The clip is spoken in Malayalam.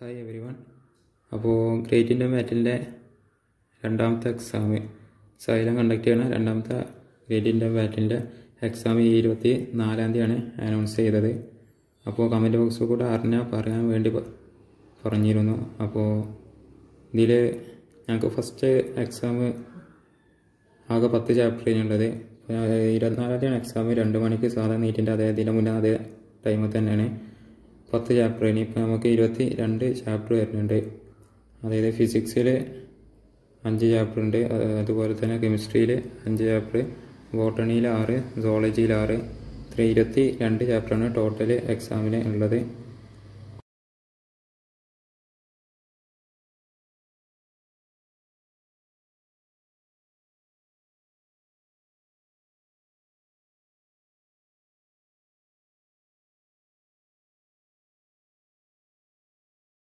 ഹായ് എവരി വൺ അപ്പോൾ ഗ്രേറ്റിൻ്റെ മാറ്റിൻ്റെ രണ്ടാമത്തെ എക്സാം സൈലം കണ്ടക്ട് ചെയ്യണ രണ്ടാമത്തെ ഗ്രേറ്റിൻ്റെ മാറ്റിൻ്റെ എക്സാം ഈ ഇരുപത്തി നാലാം തീയതിയാണ് അനൗൺസ് ചെയ്തത് അപ്പോൾ കമൻറ്റ് ബോക്സിൽ കൂടെ അറിഞ്ഞാൽ പറയാൻ വേണ്ടി പ- പറഞ്ഞിരുന്നു അപ്പോൾ ഇതിൽ ഞങ്ങൾക്ക് ഫസ്റ്റ് എക്സാം ആകെ പത്ത് ചാപ്റ്ററിനുള്ളത് ഇരുപത്തിനാലാം തീയതി എക്സാം രണ്ട് മണിക്ക് സാധാ നീറ്റിൻ്റെ അതേ ഇതിൻ്റെ മുന്നേ അതേ ടൈമിൽ തന്നെയാണ് പത്ത് ചാപ്റ്റർ ഇനി ഇപ്പോൾ നമുക്ക് ഇരുപത്തി രണ്ട് ചാപ്റ്റർ വരുന്നുണ്ട് അതായത് ഫിസിക്സിൽ അഞ്ച് ചാപ്റ്റർ ഉണ്ട് അത് അതുപോലെ തന്നെ കെമിസ്ട്രിയിൽ അഞ്ച് ചാപ്റ്റർ ബോട്ടണിയിൽ ആറ് സോളജിയിൽ ആറ് ഇത്ര ഇരുപത്തി രണ്ട് ചാപ്റ്ററാണ് ടോട്ടൽ എക്സാമിന് ഉള്ളത്